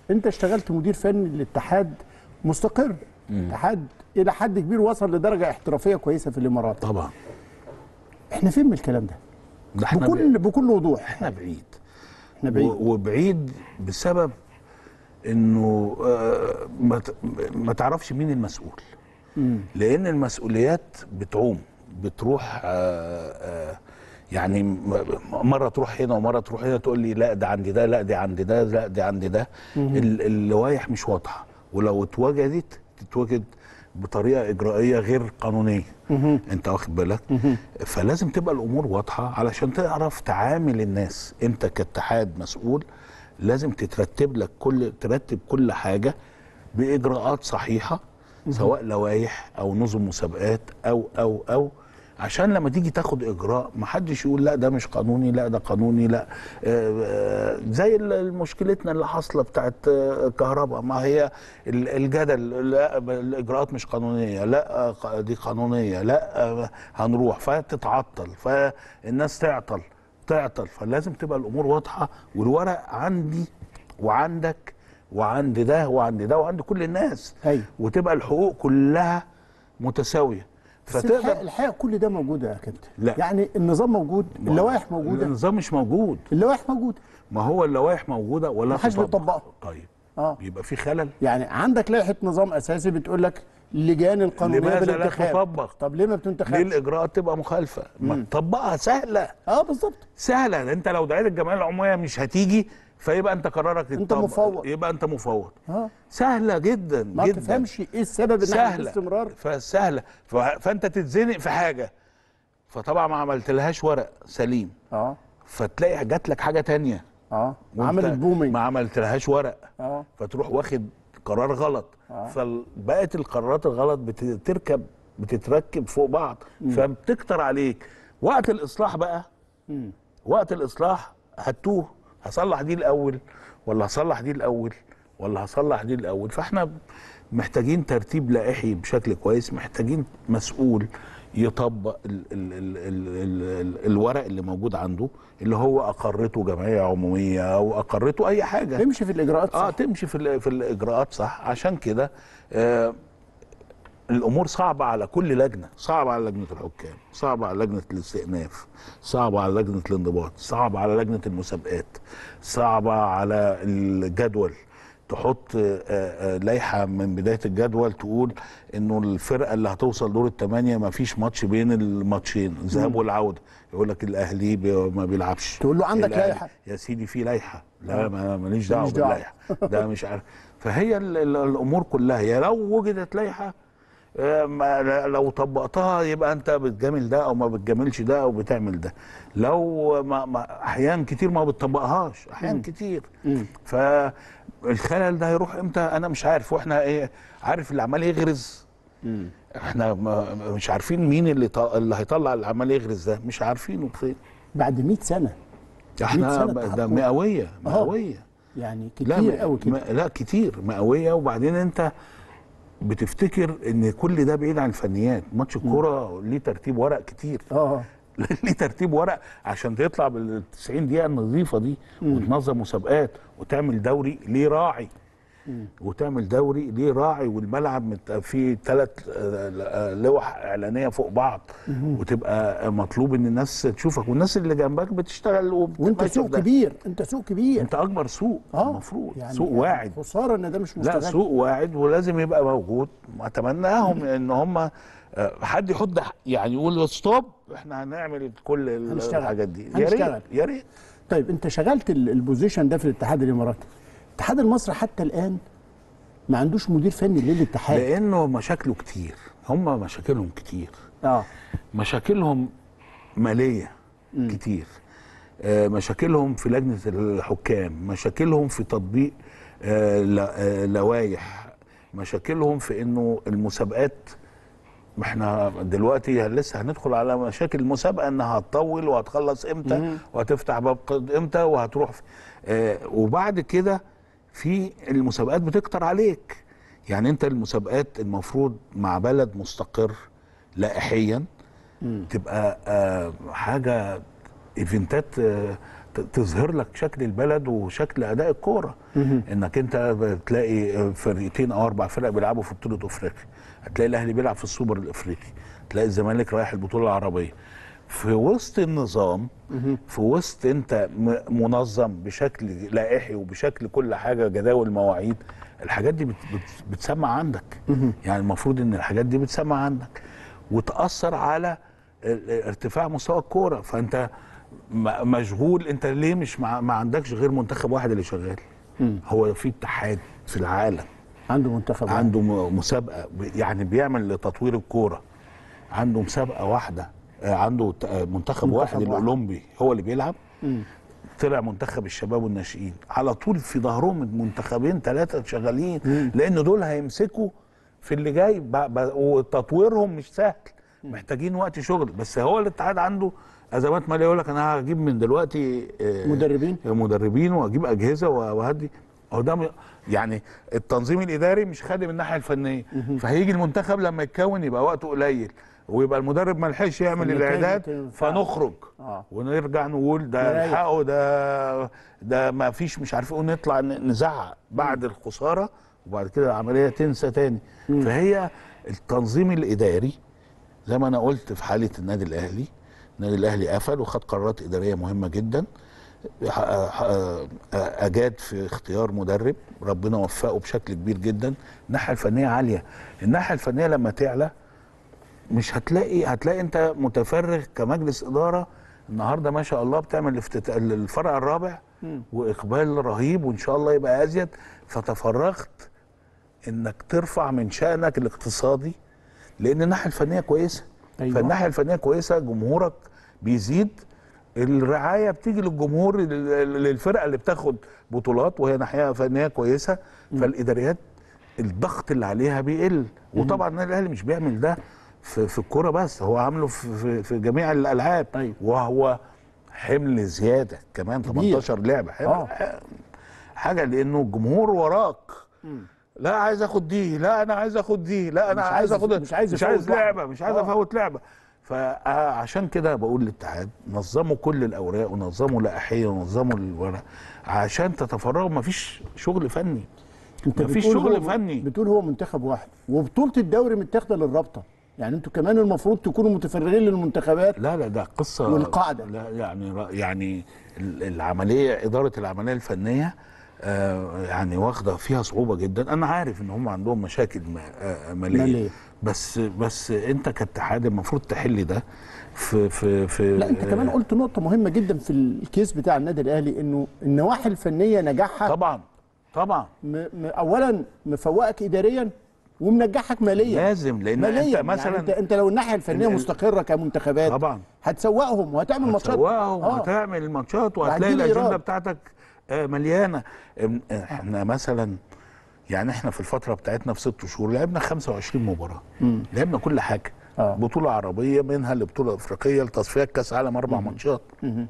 انت اشتغلت مدير فني للاتحاد مستقر اتحاد الى حد كبير وصل لدرجه احترافيه كويسه في الامارات طبعا احنا فين من الكلام ده ده احنا بكل بكل وضوح احنا بعيد احنا بعيد و- وبعيد بسبب انه آه، ما ت- ما تعرفش مين المسؤول لان المسؤوليات بتعوم بتروح آه، آه، يعني م- مره تروح هنا ومره تروح هنا تقول لي لا ده عندي ده لا دي عندي ده لا دي عندي ده ال- اللوائح مش واضحه ولو اتوجدت تتوجد بطريقه اجرائيه غير قانونيه انت واخد بالك فلازم تبقى الامور واضحه علشان تعرف تعامل الناس انت كاتحاد مسؤول لازم تترتب لك كل ترتب كل حاجه باجراءات صحيحه سواء لوائح او نظم مسابقات او او او عشان لما تيجي تاخد اجراء ما حدش يقول لا ده مش قانوني لا ده قانوني لا آه، آه، زي ال- مشكلتنا اللي حاصله بتاعت آه، كهرباء ما هي ال- الجدل لا الاجراءات مش قانونيه لا آه، ق- دي قانونيه لا آه، هنروح فتتعطل فالناس تعطل تعطل فلازم تبقى الامور واضحه والورق عندي وعندك وعند ده وعند ده وعند كل الناس أيوة. وتبقى الحقوق كلها متساويه بس الحقيقه فتقدر الحقيقة كل ده موجود يا كابتن لا. يعني النظام موجود اللوائح موجوده النظام مش موجود اللوائح موجوده ما هو اللوائح موجوده ولا ما حدش تطبق. بيطبقها. طيب اه يبقى في خلل يعني عندك لائحه نظام اساسي بتقول لك اللجان القانونيه لماذا لا بالانتخاب تطبق؟ طب ليه ما ليه بتنتخبش الاجراءات تبقى مخالفه ما تطبقها سهله اه بالظبط سهله انت لو دعيت الجمعيه العموميه مش هتيجي فيبقى انت قرارك أنت يتطبق. مفوض. يبقى انت مفوض اه سهله جدا ما جدا تفهمش ايه السبب ان احنا في سهله استمرار فسهله ف... فانت تتزنق في حاجه فطبعا ما عملتلهاش ورق سليم اه فتلاقي جات لك حاجه تانية اه وأنت عملت بومينج ما عملتلهاش ورق اه فتروح واخد قرار غلط آه. فبقت القرارات الغلط بتركب بتتركب فوق بعض فبتكتر عليك وقت الاصلاح بقى مم. وقت الاصلاح هتوه هصلح دي الاول ولا هصلح دي الاول ولا هصلح دي الاول فاحنا محتاجين ترتيب لائحي بشكل كويس محتاجين مسؤول يطبق ال ال ال ال ال ال الورق اللي موجود عنده اللي هو اقرته جمعيه عموميه او اقرته اي حاجه تمشي في الاجراءات اه صح تمشي في ال- في الاجراءات صح عشان كده آه الامور صعبه على كل لجنه صعبه على لجنه الحكام صعبه على لجنه الاستئناف صعبه على لجنه الانضباط صعبه على لجنه المسابقات صعبه على الجدول تحط آه، آه، لائحه من بدايه الجدول تقول انه الفرقه اللي هتوصل دور الثمانيه ما فيش ماتش بين الماتشين الذهاب والعوده يقول لك الاهلي بي ما بيلعبش تقول له عندك الأهلي- لائحة. يا سيدي في لائحه لا ما- ماليش دعوه ماليش دعوة. باللائحه ده مش عارف فهي ال- ال- الامور كلها يا لو وجدت لائحه آه، ما- لو طبقتها يبقى انت بتجامل ده او ما بتجاملش ده او بتعمل ده لو ما ما احيان كتير ما بتطبقهاش احيان كتير فالخلل ده هيروح امتى انا مش عارف واحنا ايه عارف اللي عمال يغرز احنا ما مش عارفين مين اللي ط- اللي هيطلع اللي عمال يغرز ده مش عارفينه فين بعد 100 سنه احنا سنة ده تحقق. مئويه أهو. مئويه يعني لا كتير م- قوي كده م- لا كتير مئويه وبعدين انت بتفتكر ان كل ده بعيد عن الفنيات ماتش الكوره ليه ترتيب ورق كتير اه ليه ترتيب ورق عشان تطلع بال 90 دقيقه النظيفه دي وتنظم مسابقات وتعمل دوري ليه راعي وتعمل دوري ليه راعي والملعب مت- فيه ثلاث لوح اعلانيه فوق بعض وتبقى مطلوب ان الناس تشوفك والناس اللي جنبك بتشتغل وانت وبتمشي سوق ده. كبير انت سوق كبير انت اكبر سوق اه المفروض يعني سوق يعني واعد خساره ان ده مش لا مستغل سوق واعد ولازم يبقى موجود اتمناهم ان هم آه، حد يحط يعني يقول ستوب احنا هنعمل كل ال- هنشتغل. الحاجات دي يا هنشتغل. ريت يا ريت طيب انت شغلت ال- البوزيشن ده في الاتحاد الاماراتي الاتحاد المصري حتى الان ما عندوش مدير فني للاتحاد لانه مشاكله كتير هم مشاكلهم كتير اه مشاكلهم ماليه كتير آه، مشاكلهم في لجنه الحكام مشاكلهم في تطبيق آه، ل- آه، لوائح مشاكلهم في انه المسابقات ما احنا دلوقتي لسه هندخل على مشاكل المسابقه انها هتطول وهتخلص امتى وهتفتح باب قد امتى وهتروح في آه وبعد كده في المسابقات بتكتر عليك يعني انت المسابقات المفروض مع بلد مستقر لائحيا تبقى آه حاجه ايفنتات آه ت- تظهر لك شكل البلد وشكل اداء الكوره انك انت بتلاقي فرقتين او اربع فرق بيلعبوا في بطوله افريقيا هتلاقي الاهلي بيلعب في السوبر الافريقي تلاقي الزمالك رايح البطوله العربيه في وسط النظام في وسط انت م- منظم بشكل لائحي وبشكل كل حاجه جداول مواعيد الحاجات دي بت بت بتسمع عندك يعني المفروض ان الحاجات دي بتسمع عندك وتاثر على ال- ارتفاع مستوى الكوره فانت م- مشغول انت ليه مش مع ما عندكش غير منتخب واحد اللي شغال هو في اتحاد في العالم عنده منتخب واحد. عنده م- مسابقه ب- يعني بيعمل لتطوير الكوره عنده مسابقه واحده آه، عنده ت- آه، منتخب واحد واحد. الاولمبي هو اللي بيلعب طلع منتخب الشباب والناشئين على طول في ظهرهم منتخبين ثلاثه شغالين لان دول هيمسكوا في اللي جاي ب- ب- وتطويرهم مش سهل محتاجين وقت شغل بس هو الاتحاد عنده ازمات ماليه يقول لك انا هجيب من دلوقتي آه، مدربين؟ مدربين واجيب اجهزه وهدي هو ده م- يعني التنظيم الاداري مش خادم الناحيه الفنيه فهيجي المنتخب لما يتكون يبقى وقته قليل ويبقى المدرب ما لحقش يعمل فالنتائج الاعداد بتنفع. فنخرج آه. ونرجع نقول ده نريح. الحقه ده ده ما فيش مش عارف ايه ونطلع ن- نزعق بعد الخساره وبعد كده العمليه تنسى تاني فهي التنظيم الاداري زي ما انا قلت في حاله النادي الاهلي النادي الاهلي قفل وخد قرارات اداريه مهمه جدا ح- ح- اجاد في اختيار مدرب ربنا وفقه بشكل كبير جدا الناحيه الفنيه عاليه الناحيه الفنيه لما تعلى مش هتلاقي هتلاقي انت متفرغ كمجلس اداره النهارده ما شاء الله بتعمل الافتتاح الفرع الرابع واقبال رهيب وان شاء الله يبقى ازيد فتفرغت انك ترفع من شانك الاقتصادي لان الناحيه الفنيه كويسه أيوة. أيوة. فالناحيه الفنيه كويسه جمهورك بيزيد الرعايه بتيجي للجمهور لل- للفرقه اللي بتاخد بطولات وهي ناحيه فنيه كويسه فالاداريات الضغط اللي عليها بيقل وطبعا النادي الاهلي مش بيعمل ده في, في الكوره بس هو عامله في, في, في جميع الالعاب أيوة. وهو حمل زياده كمان كبير. 18 لعبه حمل آه. حاجه لانه الجمهور وراك لا عايز اخد دي لا انا عايز اخد دي لا انا مش عايز عايز- اخد مش عايز مش يفوت عايز واحدة. لعبه مش عايز آه. افوت لعبه فعشان كده بقول للاتحاد نظموا كل الاوراق ونظموا لائحيه ونظموا الورق عشان تتفرغوا مفيش شغل فني انت مفيش بتقول شغل هو فني. بتقول هو منتخب واحد وبطوله الدوري متاخده للرابطه يعني انتوا كمان المفروض تكونوا متفرغين للمنتخبات لا لا ده قصه والقاعدة. لا يعني يعني ال- العمليه اداره العمليه الفنيه آه يعني واخده فيها صعوبه جدا انا عارف ان هم عندهم مشاكل ما- آه ماليه, مالية. بس بس انت كاتحاد المفروض تحل ده في في في لا انت كمان قلت نقطه مهمه جدا في الكيس بتاع النادي الاهلي انه النواحي الفنيه نجاحها طبعا طبعا م م اولا مفوقك اداريا ومنجحك ماليا لازم لان ماليا انت يعني مثلا انت, انت لو الناحيه الفنيه ال- ال- مستقره كمنتخبات طبعا هتسوقهم وهتعمل ماتشات هتسوقهم آه. وهتعمل الماتشات وهتلاقي وهتجيب الاجنده إيراد. بتاعتك آه، مليانه ام- احنا مثلا يعني احنا في الفتره بتاعتنا في ست شهور لعبنا 25 مباراه لعبنا كل حاجه آه. بطوله عربيه منها لبطوله افريقيه لتصفيات كاس عالم اربع ماتشات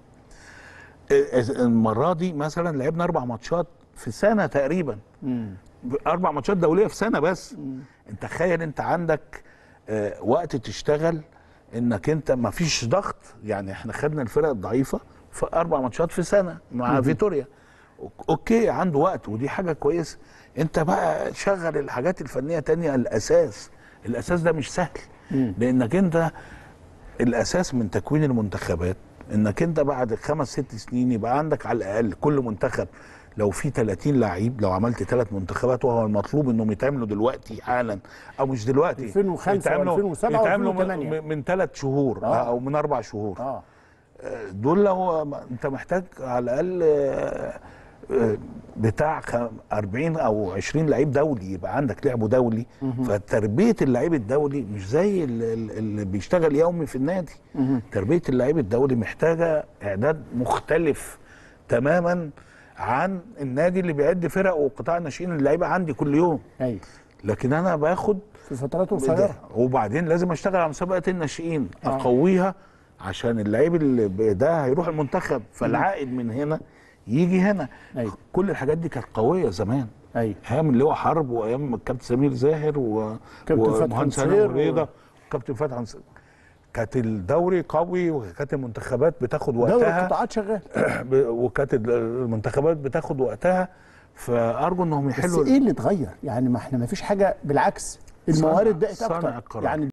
اه، المره دي مثلا لعبنا اربع ماتشات في سنه تقريبا اربع ماتشات دوليه في سنه بس انت تخيل انت عندك آه، وقت تشتغل انك انت ما فيش ضغط يعني احنا خدنا الفرق الضعيفه في اربع ماتشات في سنه مع فيتوريا أوك- اوكي عنده وقت ودي حاجه كويسه انت بقى شغل الحاجات الفنيه تانية الاساس الاساس ده مش سهل لانك انت الاساس من تكوين المنتخبات انك انت بعد خمس ست سنين يبقى عندك على الاقل كل منتخب لو في 30 لعيب لو عملت ثلاث منتخبات وهو المطلوب انهم يتعملوا دلوقتي حالا او مش دلوقتي 2005 يتعملوا- و2007 يتعملوا و2008. من, من ثلاث شهور آه. او من اربع شهور اه دول لو انت محتاج على الاقل آه، آه، بتاع خ- 40 او 20 لعيب دولي يبقى عندك لعبه دولي فتربيه اللعيب الدولي مش زي ال- ال- اللي بيشتغل يومي في النادي تربيه اللعيب الدولي محتاجه اعداد مختلف تماما عن النادي اللي بيعد فرق وقطاع الناشئين اللعيبه عندي كل يوم ايوه لكن انا باخد في فترات قصيره وبعدين لازم اشتغل على مسابقه الناشئين آه. اقويها عشان اللعيب اللي ب- ده هيروح المنتخب فالعائد من هنا يجي هنا أيوة. كل الحاجات دي كانت قويه زمان ايوه ايام اللي هو حرب وايام الكابتن سمير زاهر و... كابتن فتحي ومهندس نصير هاني و- مريضه وكابتن فتحي نصير كانت الدوري قوي وكانت المنتخبات بتاخد دوري وقتها القطاعات شغال ب- وكانت المنتخبات بتاخد وقتها فارجو انهم بس يحلوا ايه اللي اتغير يعني ما احنا ما فيش حاجه بالعكس الموارد بقت صانع اكتر القرار. يعني